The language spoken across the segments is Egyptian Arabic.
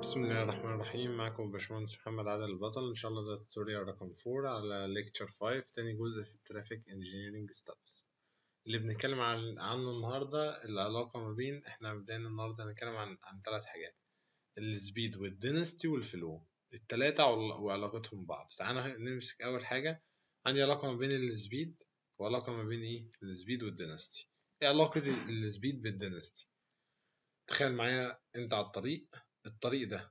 بسم الله الرحمن الرحيم معكم باشمهندس محمد عادل البطل ان شاء الله ده توتوريال رقم 4 على ليكتشر 5 تاني جزء في الترافيك انجينيرنج ستادز اللي بنتكلم عن عنه النهارده العلاقه ما بين احنا بدانا النهارده هنتكلم عن عن ثلاث حاجات السبيد والدينستي والفلو التلاتة وعلاقتهم ببعض تعالى نمسك اول حاجه عندي علاقه ما بين السبيد وعلاقه ما بين ايه السبيد والدينستي ايه علاقه السبيد بالدينستي تخيل معايا انت على الطريق الطريق ده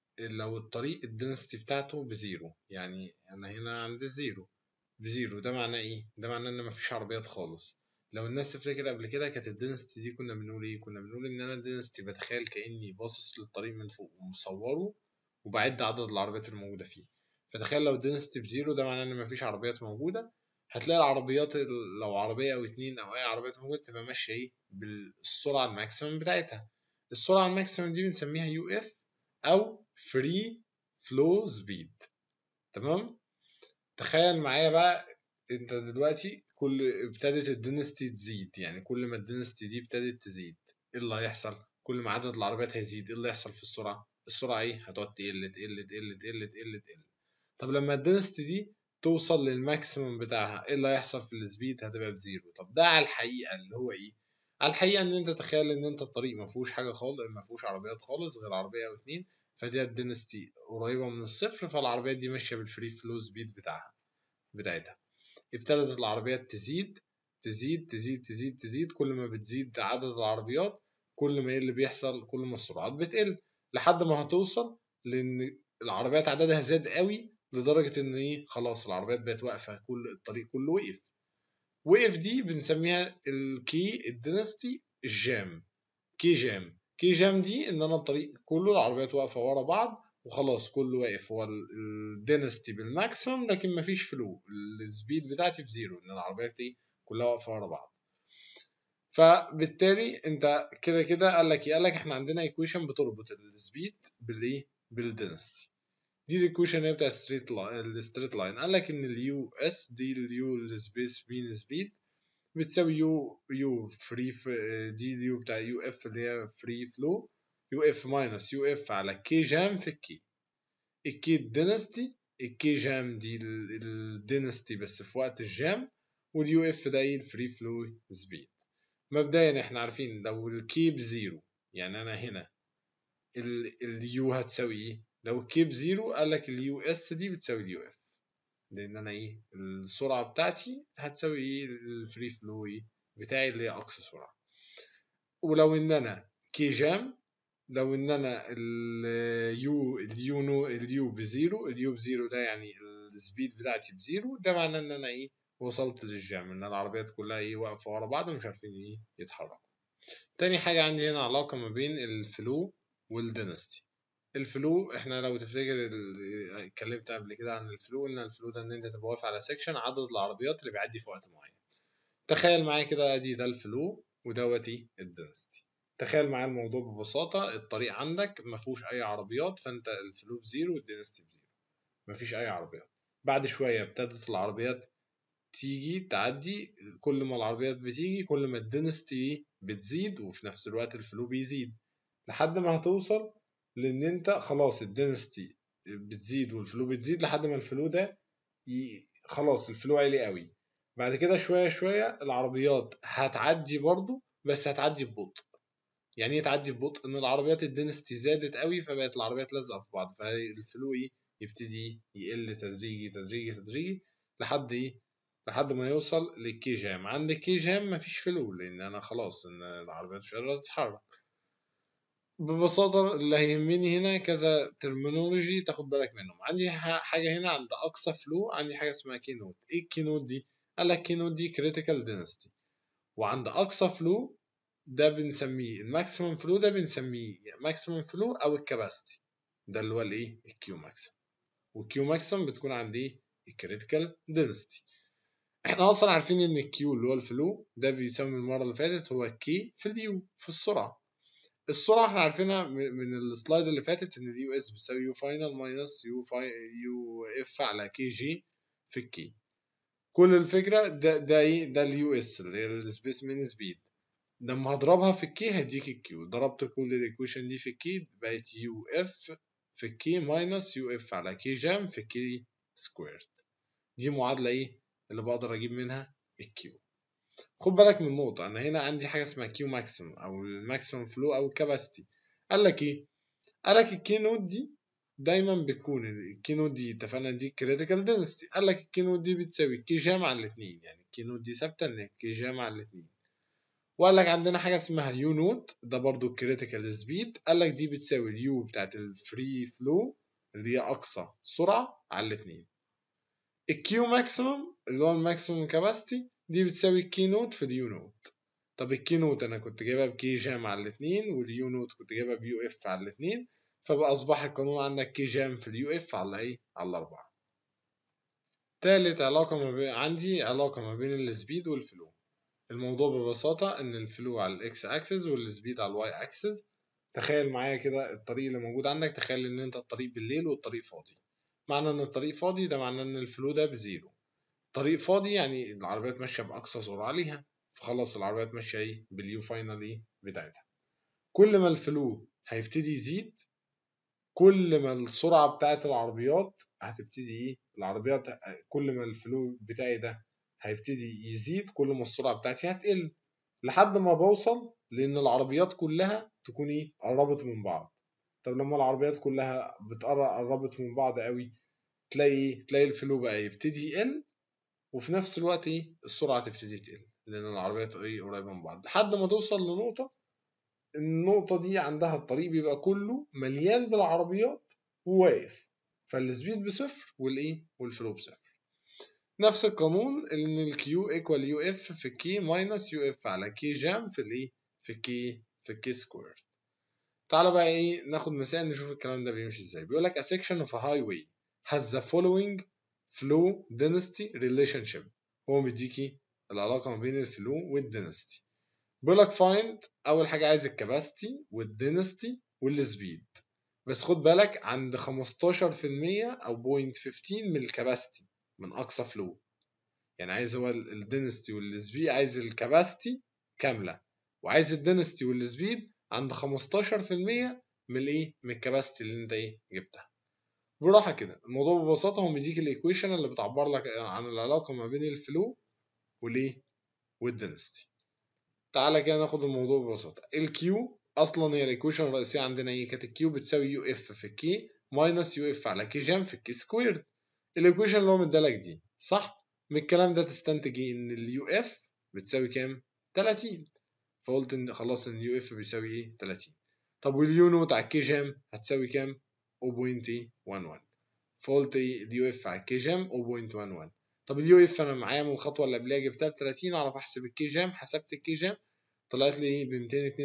لو الطريق الدنسيتي بتاعته بزيرو يعني انا هنا عند الزيرو بزيرو ده معناه ايه ده معناه ان مفيش عربيات خالص لو الناس تفتكر قبل كده كانت الدنسيتي دي كنا بنقول ايه كنا بنقول ان انا الدنسيتي بتخيل كاني باصص للطريق من فوق ومصوره وبعد عدد العربيات الموجوده فيه فتخيل لو الدنسيتي بزيرو ده معناه ان مفيش عربيات موجوده هتلاقي العربيات لو عربيه او اتنين او اي عربيات موجوده تبقى ماشيه ايه بالسرعه الماكسيمم بتاعتها السرعة الماكسيمم دي بنسميها يو اف أو فري فلو سبيد تمام تخيل معايا بقى انت دلوقتي كل ابتدت الدنستي تزيد يعني كل ما الدنستي دي ابتدت تزيد ايه اللي هيحصل كل ما عدد العربيات هيزيد ايه اللي هيحصل في السرعة السرعة ايه هتقعد تقل تقل تقل تقل تقل تقل طب لما الدنستي دي توصل للماكسيمم بتاعها ايه اللي هيحصل في السبيد هتبقى بزيرو طب ده على الحقيقة اللي هو ايه على الحقيقه ان انت تخيل ان انت الطريق ما فيهوش حاجه خالص ما فيهوش عربيات خالص غير عربيه او اتنين فدي الدنستي قريبه من الصفر فالعربيات دي ماشيه بالفري فلو سبيد بتاعها بتاعتها ابتدت العربيات تزيد تزيد تزيد تزيد تزيد كل ما بتزيد عدد العربيات كل ما ايه اللي بيحصل كل ما السرعات بتقل لحد ما هتوصل لان العربيات عددها زاد قوي لدرجه ان ايه خلاص العربيات بقت واقفه كل الطريق كله وقف وقف دي بنسميها الكي الدينستي الجام كي جام كي جام دي ان انا الطريق كله العربيات واقفه ورا بعض وخلاص كله واقف هو الدينستي بالماكسيمم لكن مفيش فلو السبيد بتاعتي بزيرو ان العربيات دي كلها واقفه ورا بعض فبالتالي انت كده كده قال لك ايه قال لك احنا عندنا ايكويشن بتربط السبيد بالايه بالدينستي دي الايكويشن هي بتاع الستريت لاين الستريت لاين قال لك ان اليو اس دي اليو السبيس مين سبيد بتساوي يو يو فري دي اليو بتاع يو اف اللي هي فري فلو يو اف ماينس يو اف على كي جام في الكي الكي الدينستي الكي جام دي الدينستي بس في وقت الجام واليو اف ده ايه الفري فلو سبيد مبدئيا احنا عارفين لو الكي بزيرو يعني انا هنا اليو هتساوي ايه لو الكي بزيرو قال لك اليو اس دي بتساوي اليو اف لان انا ايه السرعه بتاعتي هتساوي ايه الفري فلو ايه بتاعي اللي هي اقصى سرعه ولو ان انا كي جام لو ان انا اليو اليو نو اليو بزيرو اليو بزيرو ده يعني السبيد بتاعتي بزيرو ده معناه ان انا ايه وصلت للجام ان العربيات كلها ايه واقفه ورا بعض ومش عارفين ايه يتحركوا تاني حاجه عندي هنا علاقه ما بين الفلو والدينستي الفلو احنا لو تفتكر اتكلمت قبل كده عن الفلو ان الفلو ده ان انت تبقى واقف على سيكشن عدد العربيات اللي بيعدي في وقت معين تخيل معايا كده ادي ده الفلو ودوتي الدنستي تخيل معايا الموضوع ببساطة الطريق عندك ما فيهوش أي عربيات فأنت الفلو بزيرو والدنستي بزيرو مفيش أي عربيات بعد شوية ابتدت العربيات تيجي تعدي كل ما العربيات بتيجي كل ما الدنستي بتزيد وفي نفس الوقت الفلو بيزيد لحد ما هتوصل لان انت خلاص الدنستي بتزيد والفلو بتزيد لحد ما الفلو ده ي... خلاص الفلو عالي قوي بعد كده شويه شويه العربيات هتعدي برضو بس هتعدي ببطء يعني ايه تعدي ببطء ان العربيات الدنستي زادت قوي فبقت العربيات لازقه في بعض فالفلو ايه يبتدي يقل تدريجي تدريجي تدريجي لحد ايه لحد ما يوصل للكي جام عند الكي جام مفيش فلو لان انا خلاص ان العربيات مش قادره تتحرك ببساطة اللي هيهمني هنا كذا ترمينولوجي تاخد بالك منهم عندي حاجة هنا عند أقصى فلو عندي حاجة اسمها كي نود إيه الكي نود دي؟ قال لك كي نود دي كريتيكال دينستي وعند أقصى فلو ده بنسميه الماكسيمم فلو ده بنسميه ماكسيمم فلو أو الكباستي ده اللي هو الإيه؟ الكيو ماكسيمم والكيو ماكسيمم بتكون عند إيه؟ الكريتيكال دينستي احنا اصلا عارفين ان الكيو اللي هو الفلو ده بيسمى المره اللي فاتت هو الكي في اليو في السرعه السرعة احنا عارفينها من السلايد اللي فاتت ان اليو اس بتساوي يو فاينل ماينس يو فاي يو اف على كي جي في الكي كل الفكرة ده ده ايه ده اليو اس اللي هي السبيس مين سبيد لما هضربها في الكي هيديك الكيو ضربت كل الايكويشن دي في الكي بقت يو اف في الكي ماينس يو اف على كي جام في كي سكويرد دي معادلة ايه اللي بقدر اجيب منها الكيو خد بالك من نقطة أنا هنا عندي حاجة اسمها كيو ماكسيمم أو الماكسيمم فلو أو الكاباسيتي قال لك إيه؟ قال لك الكي نوت دي دايما بتكون الكي نوت دي اتفقنا دي كريتيكال دنسيتي قال لك الكي نوت دي بتساوي كي جام على الاتنين يعني الكي نوت دي ثابتة إن كي جام على الاتنين وقال لك عندنا حاجة اسمها يو نوت ده برضو الكريتيكال سبيد قال لك دي بتساوي اليو بتاعت الفري فلو اللي هي أقصى سرعة على الاتنين الكيو ماكسيمم اللي هو الماكسيمم كاباسيتي دي بتساوي الكي نوت في اليو نوت طب الكي نوت انا كنت جايبها بكي جام على الاتنين واليو نوت كنت جايبها بيو اف على الاتنين فبقى اصبح القانون عندك كي جام في اليو اف على ايه على الاربعة تالت علاقة ما بين عندي علاقة ما بين السبيد والفلو الموضوع ببساطة ان الفلو على الاكس اكسس والسبيد على الواي اكسس تخيل معايا كده الطريق اللي موجود عندك تخيل ان انت الطريق بالليل والطريق فاضي معنى ان الطريق فاضي ده معناه ان الفلو ده بزيرو طريق فاضي يعني العربيات ماشيه باقصى سرعه ليها فخلاص العربيات ماشيه ايه باليو فاينل ايه بتاعتها كل ما الفلو هيبتدي يزيد كل ما السرعه بتاعت العربيات هتبتدي ايه العربيات كل ما الفلو بتاعي ده هيبتدي يزيد كل ما السرعه بتاعتي هتقل لحد ما بوصل لان العربيات كلها تكون ايه قربت من بعض طب لما العربيات كلها بتقرب قربت من بعض قوي تلاقي تلاقي الفلو بقى يبتدي يقل وفي نفس الوقت ايه السرعه تبتدي تقل لان العربيات ايه قريبه من بعض لحد ما توصل لنقطه النقطه دي عندها الطريق بيبقى كله مليان بالعربيات وواقف فالسبيد بصفر والايه والفلو بصفر نفس القانون ان الكيو ايكوال يو اف في كي ماينس يو اف على كي جام في الايه في كي في كي سكوير تعالى بقى ايه ناخد مثال نشوف الكلام ده بيمشي ازاي بيقول لك a section of a highway has the following flow density relationship هو مديكي العلاقة ما بين الفلو والدنستي بيقول لك find أول حاجة عايز الكباستي والدنستي والسبيد بس خد بالك عند 15% أو 0.15 من الكباستي من أقصى فلو يعني عايز هو الدنستي والسبيد عايز الكباستي كاملة وعايز الدنستي والسبيد عند 15% من الايه من الكباستي اللي انت ايه جبتها براحه كده الموضوع ببساطه هو مديك الايكويشن اللي بتعبر لك عن العلاقه ما بين الفلو والايه والدنستي تعالى كده ناخد الموضوع ببساطه الكيو اصلا هي الايكويشن الرئيسيه عندنا ايه كانت الكيو بتساوي يو اف في الكي ماينس يو اف على كي جام في الكي سكويرد الايكويشن اللي هو مدالك دي صح من الكلام ده تستنتج ايه ان اليو اف بتساوي كام 30 فقلت ان خلاص ان اليو اف بيساوي ايه 30 طب واليو نوت على الكي جام هتساوي كام 0.11 فقلت ايه اليو اف على الكي جام 0.11 طب اليو اف انا معايا من الخطوه اللي قبلها جبتها ب 30 اعرف احسب الكي جام حسبت الكي جام طلعت لي ايه ب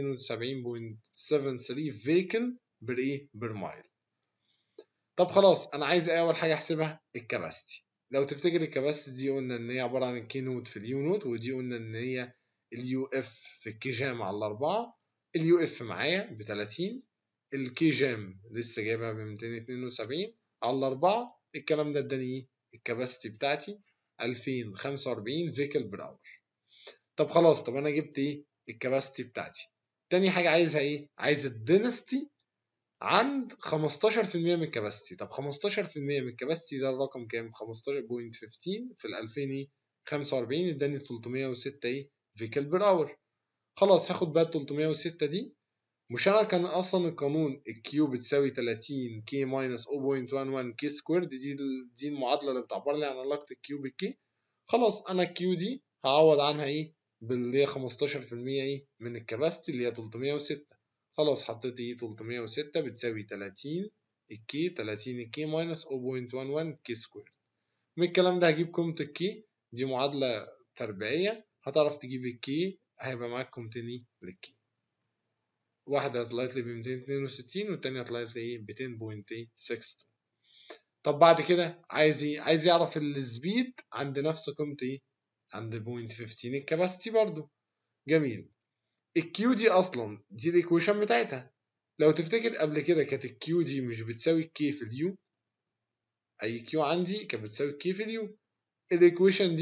272.73 فيكل بر ايه بر مايل طب خلاص انا عايز ايه اول حاجه احسبها الكباستي لو تفتكر الكباستي دي قلنا ان هي عباره عن الكي نوت في اليو نوت ودي قلنا ان هي اليو اف في الكي جام على الاربعه اليو اف معايا ب 30 الكي جام لسه جايبها ب 272 على الاربعه الكلام ده اداني ايه الكباستي بتاعتي 2045 فيكل بر اور طب خلاص طب انا جبت ايه الكباستي بتاعتي تاني حاجه عايزها ايه عايز الدنستي عند 15% من الكباستي طب 15% من الكباستي ده الرقم كام 15.15 في ال 2045 اداني 306 ايه فيكل بر اور خلاص هاخد بقى 306 دي مش انا كان اصلا القانون الكيو بتساوي 30 كي ماينس 0.11 كي سكوير دي دي المعادله اللي بتعبر لي عن علاقه الكيو بالكي خلاص انا الكيو دي هعوض عنها ايه باللي هي 15% ايه من الكباستي اللي هي 306 خلاص حطيت ايه 306 بتساوي 30 الكي 30 الكي ماينس 0.11 كي سكوير من الكلام ده هجيب قيمه الكي دي معادله تربيعيه هتعرف تجيب الكي هيبقى معاك قيمتين للكي واحدة طلعت لي ب 262 والتانية طلعت لي ب 10.62 طب بعد كده عايز ايه؟ عايز يعرف السبيد عند نفس قيمة ايه؟ عند 0.15 الكباستي برضو جميل الكيو دي اصلا دي الايكويشن بتاعتها لو تفتكر قبل كده كانت الكيو دي مش بتساوي الكي في اليو اي كيو عندي كانت بتساوي الكي في اليو الايكويشن دي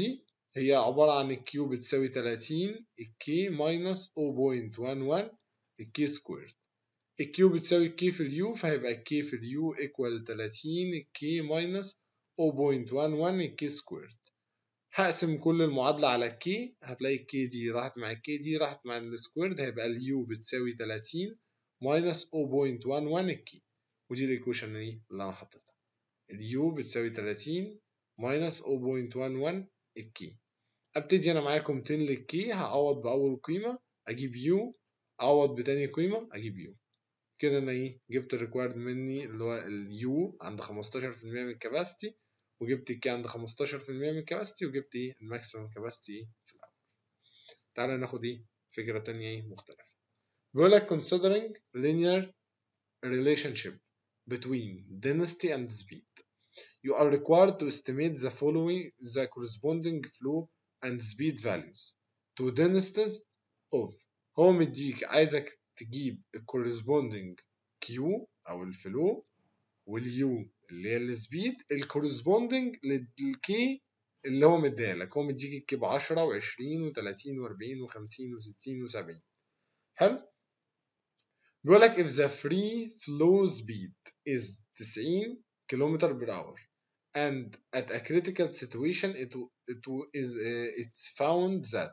هي عبارة عن الكيو بتساوي 30 الكي ماينس 0.11 الكي سكوير الكيو بتساوي الكي في اليو فهيبقى الكي في اليو ايكوال 30 الكي ماينس 0.11 الكي سكوير هقسم كل المعادلة على الكي هتلاقي الكي دي راحت مع الكي دي راحت مع السكوير هيبقى اليو بتساوي 30 ماينس 0.11 الكي ودي الايكويشن اللي انا حطيتها اليو بتساوي 30 ماينس 0.11 الكي ابتدي انا معايا قيمتين للكي هعوض باول قيمة اجيب يو اعوض بتاني قيمة اجيب يو كده انا ايه جبت الريكوايرد مني اللي هو اليو عند 15% من الكباستي وجبت الكي عند 15% من الكباستي وجبت ايه الماكسيمم كباستي ايه في الاول تعالى ناخد ايه فكرة تانية ايه مختلفة بيقول لك considering linear relationship between density and speed you are required to estimate the following the corresponding flow and speed values to densities of هو مديك عايزك تجيب ال corresponding Q أو الفلو واليو اللي هي السبيد ال corresponding للكي اللي هو مديها لك هو مديك الكي ب 10 و20 و30 و40 و50 و60 و70 حلو بيقول لك if the free flow speed is 90 km per hour and at a critical situation it, it is uh, it's found that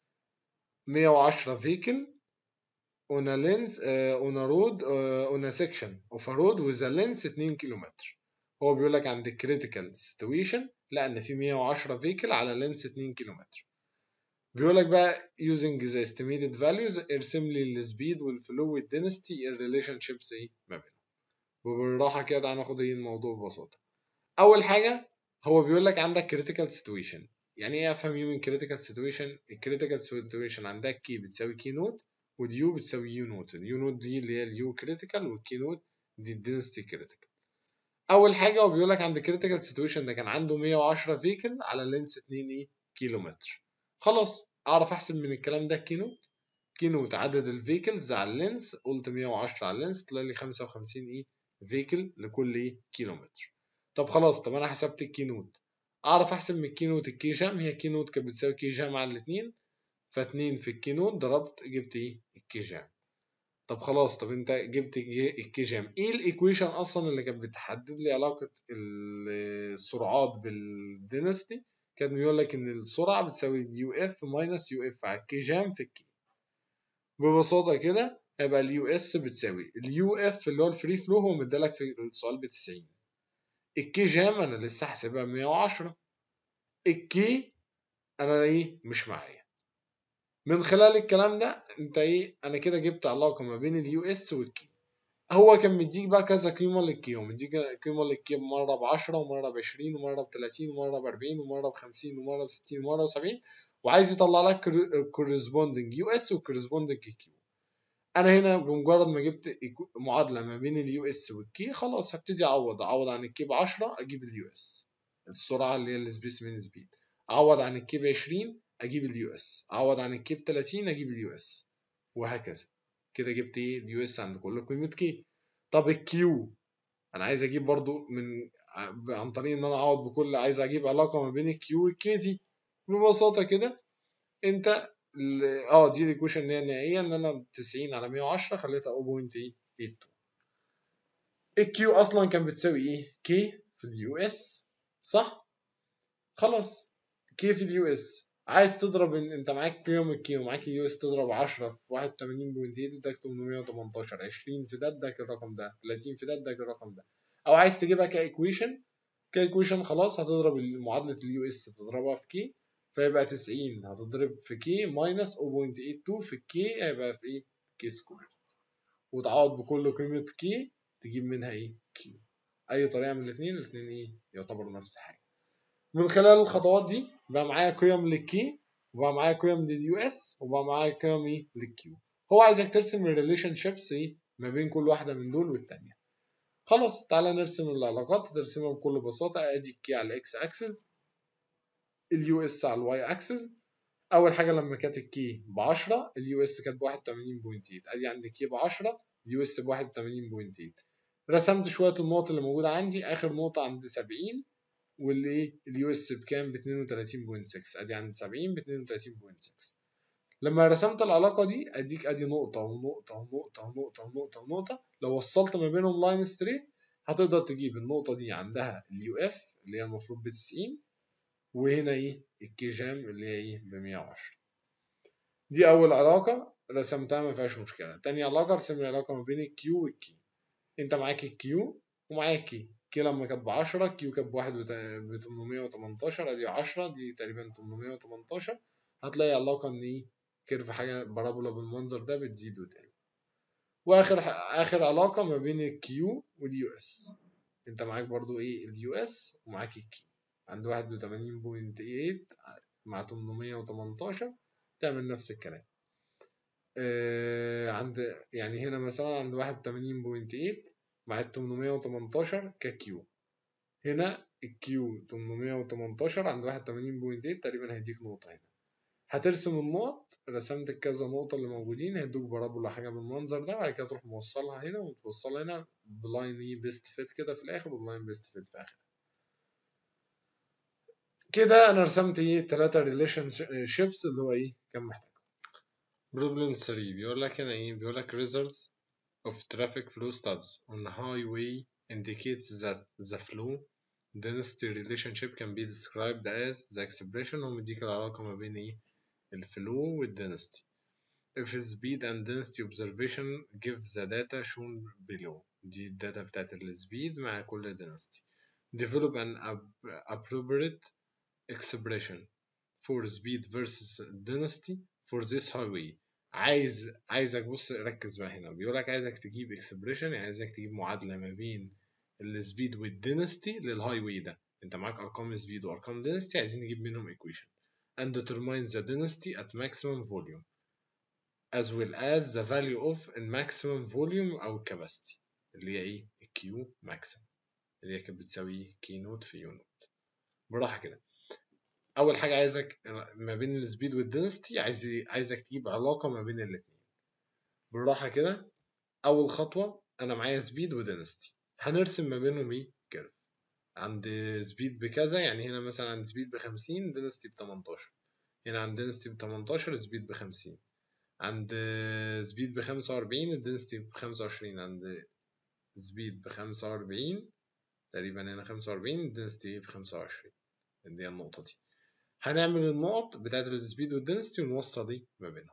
110 vehicle on a length uh, on a road uh, on a section of a road with a length 2 km هو بيقول لك عند critical situation لا ان في 110 vehicle على length 2 km بيقول لك بقى using the estimated values ارسم لي السبيد والفلو والدنستي الريليشن شيبس ايه ما بينهم وبالراحه كده هناخد ايه الموضوع ببساطه اول حاجه هو بيقول لك عندك critical situation يعني ايه افهم ايه من critical situation الكريتيكال situation عندك كي بتساوي كي نوت واليو بتساوي يو نوت اليو نوت دي اللي هي اليو كريتيكال والكي نوت دي الدنستي كريتيكال اول حاجه هو بيقول لك عند critical situation ده كان عنده 110 فيكل على لينس 2 ايه كيلو متر خلاص اعرف احسب من الكلام ده كي نوت كي نوت عدد الفيكلز على اللينس قلت 110 على اللينس طلع لي 55 ايه فيكل لكل ايه كيلو متر طب خلاص طب انا حسبت الكي نوت اعرف احسب من الكي نوت الكي جام هي كي نوت كانت بتساوي كي جام على الاثنين فاتنين في الكي نوت ضربت جبت ايه الكي جام طب خلاص طب انت جبت الكي جام ايه الايكويشن اصلا اللي كانت بتحدد لي علاقه السرعات بالدينستي كان بيقول لك ان السرعه بتساوي يو اف ماينس يو اف على الكي جام في الكي ببساطه كده هيبقى اليو اس بتساوي اليو اف اللي هو الفري فلو هو مدالك في السؤال ب 90 الكي جام انا لسه حاسبها ب 110 الكي انا ايه مش معايا من خلال الكلام ده انت ايه انا كده جبت علاقه ما بين اليو اس والكي هو كان مديك بقى كذا قيمه للكي ومديك قيمه للكي مره ب 10 ومره ب 20 ومره ب 30 ومره ب 40 ومره ب 50 ومره ب 60 ومره ب 70 وعايز يطلع لك كورسبوندنج يو اس وكورسبوندنج كيو انا هنا بمجرد ما جبت معادله ما بين اليو اس والكي خلاص هبتدي اعوض اعوض عن الكي ب 10 اجيب اليو اس السرعه اللي هي السبيسمين سبيد اعوض عن الكي ب 20 اجيب اليو اس اعوض عن الكي ب 30 اجيب اليو اس وهكذا كده جبت ايه اليو اس عند كل قيمه كي طب الكيو انا عايز اجيب برضو من عن طريق ان انا اعوض بكل عايز اجيب علاقه ما بين الكيو والكي دي ببساطه كده انت اه دي الايكويشن اللي هي النهائيه ان انا 90 على 110 خليتها 0.82 الكيو اصلا كان بتساوي ايه كي في اليو اس صح خلاص كي في اليو اس عايز تضرب ان انت معاك قيم الكي ومعاك اليو اس تضرب 10 في 81.8 اداك 818 20 في ده اداك الرقم ده 30 في ده اداك الرقم ده او عايز تجيبها كايكويشن كايكويشن خلاص هتضرب معادله اليو اس تضربها في كي فيبقى 90 هتضرب في كي ماينس 0.82 في الكي هيبقى في ايه كي سكوير وتعوض بكل قيمه كي تجيب منها ايه كيو اي طريقه من الاثنين الاثنين ايه يعتبروا نفس الحاجه من خلال الخطوات دي بقى معايا قيم للكي وبقى معايا قيم لليو اس وبقى معايا قيم ايه للكيو هو عايزك ترسم الريليشن شيبس ايه ما بين كل واحده من دول والتانيه خلاص تعالى نرسم العلاقات ترسمها بكل بساطه ادي الكي على الاكس اكسس اليو اس على الواي اكسس اول حاجه لما كانت الكي ب 10 اليو اس كانت ب 81.8 ادي عندي كي ب 10 اليو اس ب 81.8 رسمت شويه النقط اللي موجوده عندي اخر نقطه عند 70 والايه اليو اس بكام ب 32.6 ادي عند 70 ب 32.6 لما رسمت العلاقة دي اديك ادي نقطة ونقطة ونقطة ونقطة ونقطة ونقطة لو وصلت ما بينهم لاين ستريت هتقدر تجيب النقطة دي عندها اليو اف اللي هي المفروض ب 90 وهنا ايه الكي جام اللي هي ايه ب 110 دي أول علاقة رسمتها ما فيهاش مشكلة تاني علاقة ارسم لي علاقة ما بين الكيو والكي انت معاك الكيو ومعاك كي كي لما كانت ب 10 كيو كانت بواحد ب 818 ادي 10 دي تقريبا 818 هتلاقي علاقة ان ايه كيرف حاجة بارابولا بالمنظر ده بتزيد وتقل واخر اخر علاقة ما بين الكيو واليو اس انت معاك برضو ايه اليو اس ومعاك الكي عند 81.8 مع 818 تعمل نفس الكلام آه عند يعني هنا مثلا عند 81.8 مع 818 ككيو هنا الكيو 818 عند 81.8 تقريبا هيديك نقطة هنا هترسم النقط رسمت كذا نقطة اللي موجودين هيدوك بارابولا حاجة بالمنظر ده بعد كده تروح موصلها هنا وتوصلها هنا بلاين ايه بيست فيت كده في الآخر وبلاين بيست فيت في الآخر كده أنا رسمت ايه تلاتة ريليشن شيبس اللي هو ايه كان محتاج بروبلم 3 بيقول لك هنا ايه بيقول لك results of traffic flow studies on highway indicates that the flow density relationship can be described as the expression هو مديك العلاقة ما بين ايه الفلو والدنسيتي if speed and density observation give the data shown below دي الداتا بتاعت السبيد مع كل density develop an appropriate expression for speed versus density for this highway عايز عايزك بص ركز بقى هنا بيقول لك عايزك تجيب اكسبريشن يعني عايزك تجيب معادله ما بين السبيد والدينستي للهاي واي ده انت معاك ارقام سبيد وارقام دينستي عايزين نجيب منهم ايكويشن and determine the density at maximum volume as well as the value of maximum volume او capacity اللي هي ايه الكيو maximum اللي هي كانت بتساوي كي نوت في يو نوت بالراحه كده اول حاجه عايزك ما بين السبيد والدنسيتي عايز عايزك تجيب علاقه ما بين الاثنين بالراحه كده اول خطوه انا معايا سبيد ودنسيتي هنرسم ما بينهم ايه كيرف عند سبيد بكذا يعني هنا مثلا عند سبيد ب 50 دنسيتي ب 18 هنا عند دنسيتي ب 18 سبيد ب 50 عند سبيد ب 45 الدنسيتي ب 25 عند سبيد ب 45 تقريبا هنا 45 الدنسيتي ب 25 اللي هي النقطة دي هنعمل النقط بتاعت السبيد والدنسيتي ونوصل دي ما بينهم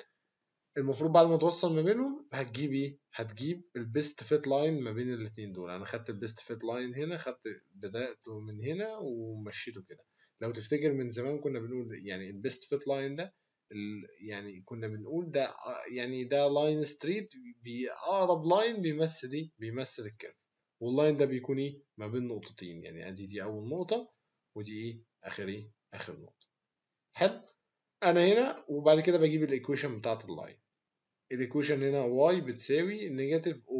المفروض بعد ما توصل ما بينهم هتجيب ايه هتجيب البيست فيت لاين ما بين الاثنين دول انا خدت البيست فيت لاين هنا خدت بدأته من هنا ومشيته كده لو تفتكر من زمان كنا بنقول يعني البيست فيت لاين ده يعني كنا بنقول ده يعني ده لاين ستريت اقرب لاين بيمثل ايه بيمثل الكيرف واللاين ده بيكون ايه ما بين نقطتين يعني ادي دي اول نقطه ودي ايه اخر ايه اخر نقطه حلو انا هنا وبعد كده بجيب الايكويشن بتاعت اللاين الايكويشن هنا y بتساوي نيجاتيف 0.4913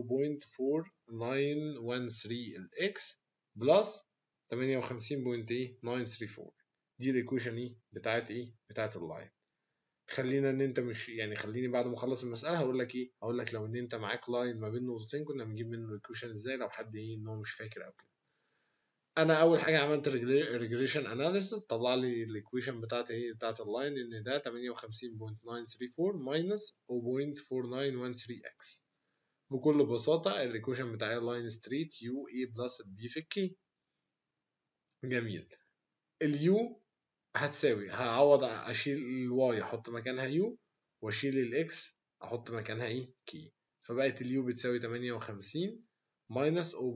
الاكس بلس 58.934 دي الايكويشن ايه بتاعت ايه بتاعت اللاين خلينا ان انت مش يعني خليني بعد ما اخلص المساله هقول لك ايه هقول لك لو ان انت معاك لاين ما بين نقطتين كنا بنجيب منه الايكويشن ازاي لو حد ايه ان هو مش فاكر او كده انا اول حاجه عملت ريجريشن اناليسيس طلع لي الايكويشن بتاعت ايه بتاعت اللاين ان ده 58.934 ماينس 0.4913 اكس بكل بساطه الايكويشن بتاع اللاين ستريت يو اي بلس البي في الكي جميل اليو هتساوي هعوض اشيل الواي احط مكانها يو واشيل الاكس احط مكانها ايه كي فبقت اليو بتساوي 58 ماينس 0.4913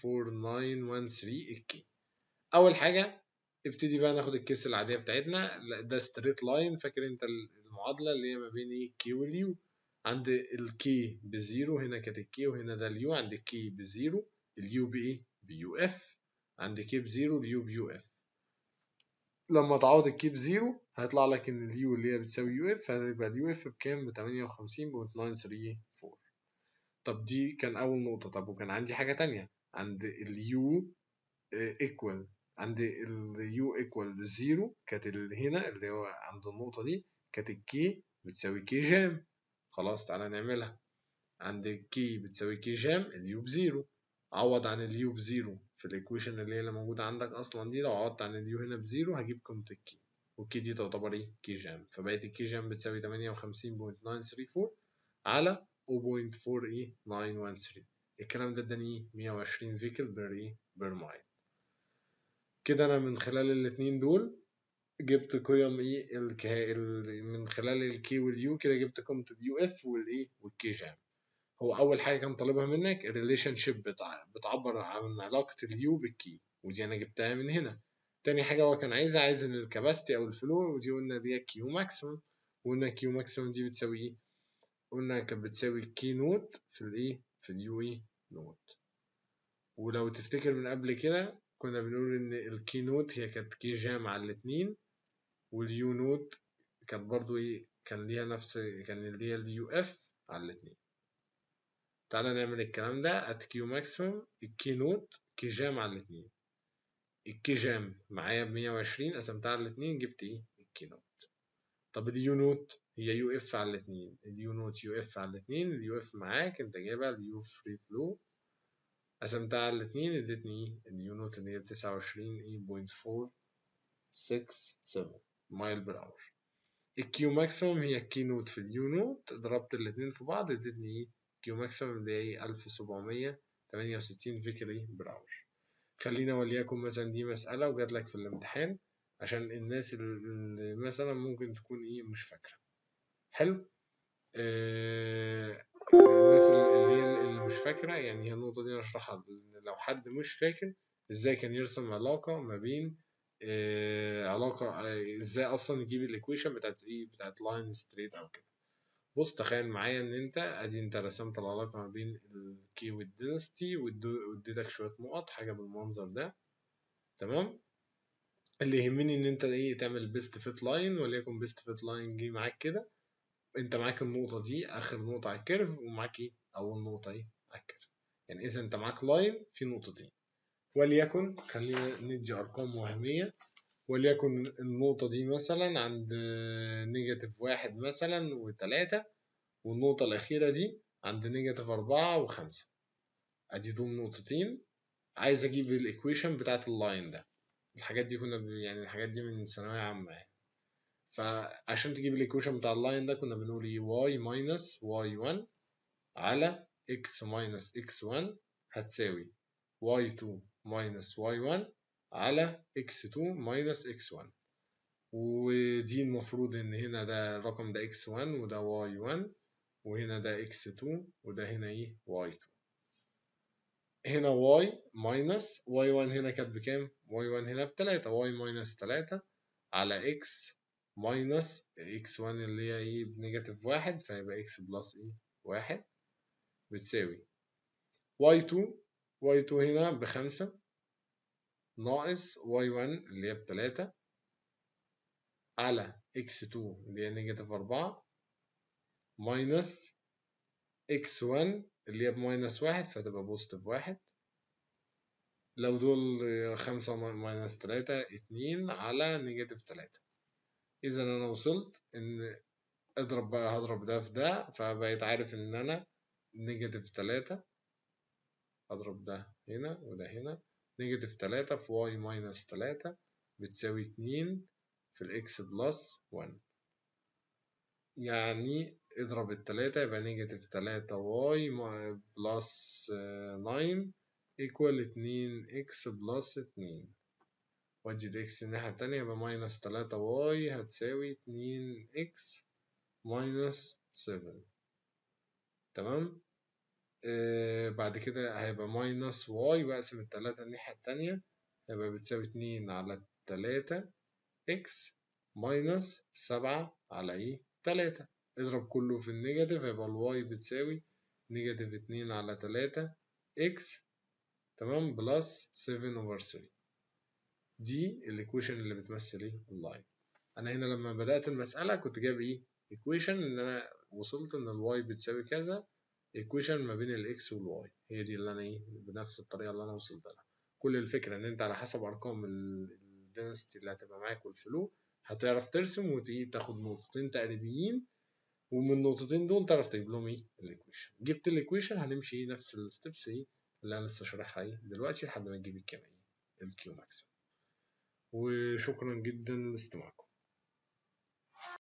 الكي اول حاجه ابتدي بقى ناخد الكيس العاديه بتاعتنا ده ستريت لاين فاكر انت المعادله اللي هي ما بين ايه كي واليو عند الكي بزيرو هنا كانت الكي وهنا ده اليو عند الكي بزيرو اليو بايه بيو اف عند كي بزيرو اليو بيو اف لما تعوض الكي بزيرو هيطلع لك ان اليو اللي هي بتساوي يو اف هتبقى اليو اف بكام ب 58.934 طب دي كان أول نقطة طب وكان عندي حاجة تانية عند اليو ايكوال عند اليو ايكوال زيرو كانت هنا اللي هو عند النقطة دي كانت الكي بتساوي كي جام خلاص تعالى نعملها عند الكي بتساوي كي جام اليو بزيرو عوض عن اليو بزيرو في الايكويشن اللي هي اللي موجودة عندك أصلا دي لو عوضت عن اليو هنا بزيرو هجيب قيمة الكي والكي دي تعتبر ايه كي جام فبقت الكي جام بتساوي 58.934 على 0.4813 الكلام ده اداني ايه 120 فيكل بير ايه بير مايل كده انا من خلال الاتنين دول جبت قيم ايه الكه... ال... من خلال الكي واليو كده جبت قيمة اليو اف والايه والكي جام هو اول حاجه كان طالبها منك الريليشن شيب بتاع... بتعبر عن علاقه اليو بالكي ودي انا جبتها من هنا تاني حاجه هو كان عايزها عايز ان الكباستي او الفلو ودي قلنا دي كيو ماكسيمم وقلنا كيو ماكسيمم دي بتساوي ايه قلنا كانت بتساوي كي نوت في الايه في اليو اي نوت ولو تفتكر من قبل كده كنا بنقول ان الكي نوت هي كانت كي جام على الاتنين واليو نوت كانت برضو ايه كان ليها نفس كان اللي هي اليو اف على الاتنين تعالى نعمل الكلام ده ات كيو ماكسيمم الكي نوت كي جام على الاتنين الكي جام معايا بمية وعشرين قسمتها على الاتنين جبت ايه الكي نوت طب اليو نوت هي يو اف على الاتنين اليو نوت يو اف على الاتنين اليو اف معاك انت جايبها اليو فري فلو قسمتها على الاتنين ادتني ايه اليو نوت اللي هي بتسعة وعشرين ايه بوينت فور سكس سفن مايل بر اور الكيو ماكسيموم هي الكي نوت في اليو نوت ضربت الاتنين في بعض ادتني ايه كيو ماكسيموم اللي هي ألف سبعمية تمانية وستين فيكري بر اور خلينا وليكن مثلا دي مسألة وجات لك في الامتحان عشان الناس اللي مثلا ممكن تكون ايه مش فاكرة حلو آه الناس اللي هي اللي مش فاكرة يعني هي النقطة دي نشرحها لو حد مش فاكر ازاي كان يرسم علاقة ما بين آه علاقة آه ازاي اصلا يجيب الايكويشن بتاعت ايه بتاعت لاين ستريت او كده بص تخيل معايا ان انت ادي انت رسمت العلاقة ما بين الكي والدنستي واديتك شوية نقط حاجة بالمنظر ده تمام اللي يهمني ان انت ايه تعمل بيست فيت لاين وليكن بيست فيت لاين جه معاك كده انت معاك النقطة دي اخر نقطة على الكيرف ومعاك ايه اول نقطة ايه على الكيرف يعني اذا انت معاك لاين في نقطتين وليكن خلينا ندي ارقام وهمية وليكن النقطة دي مثلا عند نيجاتيف واحد مثلا وتلاتة والنقطة الأخيرة دي عند نيجاتيف أربعة وخمسة أدي دول نقطتين عايز أجيب الإيكويشن بتاعت اللاين ده الحاجات دي كنا يعني الحاجات دي من ثانوية عامة يعني فعشان تجيب الإيكويشن بتاع اللاين ده كنا بنقول إيه y ماينس y1 على x ماينس x1 هتساوي y2 ماينس y1 على x2 ماينس x1 ودي المفروض ان هنا ده الرقم ده x1 وده y1 وهنا ده x2 وده هنا ايه y2 هنا y ماينس y1 هنا كانت بكام y1 هنا بتلاتة y ماينس تلاتة على x ماينس x1 اللي هي ايه بنيجاتيف واحد فيبقى x بلس ايه واحد بتساوي y2 y2 هنا بخمسة ناقص y1 اللي هي بتلاتة على x2 اللي هي نيجاتيف أربعة ماينس x1 اللي هي بماينس واحد فتبقى بوزيتيف واحد لو دول خمسة ماينس تلاتة اتنين على نيجاتيف تلاتة إذا أنا وصلت إن اضرب بقى هضرب ده في ده فبقيت عارف إن أنا نيجاتيف تلاتة أضرب ده هنا وده هنا نيجاتيف تلاتة في واي ماينس تلاتة بتساوي اتنين في الإكس بلس ون يعني اضرب التلاتة يبقى نيجاتيف تلاتة واي بلس ناين ايكوال اتنين إكس بلس اتنين وادي الإكس الناحية التانية يبقى ماينس تلاتة واي هتساوي اتنين إكس ماينس سفن تمام آه بعد كده هيبقى ماينس واي بقسم التلاتة الناحية التانية هيبقى بتساوي اتنين على تلاتة اكس ماينس سبعة على ايه تلاتة اضرب كله في النيجاتيف يبقى الواي بتساوي نيجاتيف اتنين على تلاتة اكس تمام بلس سفن اوفر ثري دي الايكويشن اللي بتمثل ايه اللاين انا هنا لما بدأت المسألة كنت جايب ايه ايكويشن ان انا وصلت ان الواي بتساوي كذا ايكويشن ما بين الاكس والواي هي دي اللي انا ايه بنفس الطريقه اللي انا وصلت لها كل الفكره ان انت على حسب ارقام الدنسيتي اللي هتبقى معاك والفلو هتعرف ترسم وتاخد نقطتين تقريبيين ومن النقطتين دول تعرف تجيب لهم ايه الايكويشن جبت الايكويشن هنمشي نفس الستبس ايه اللي انا لسه شارحها ايه دلوقتي لحد ما تجيب الكام ايه الكيو ماكسيمم وشكرا جدا لاستماعكم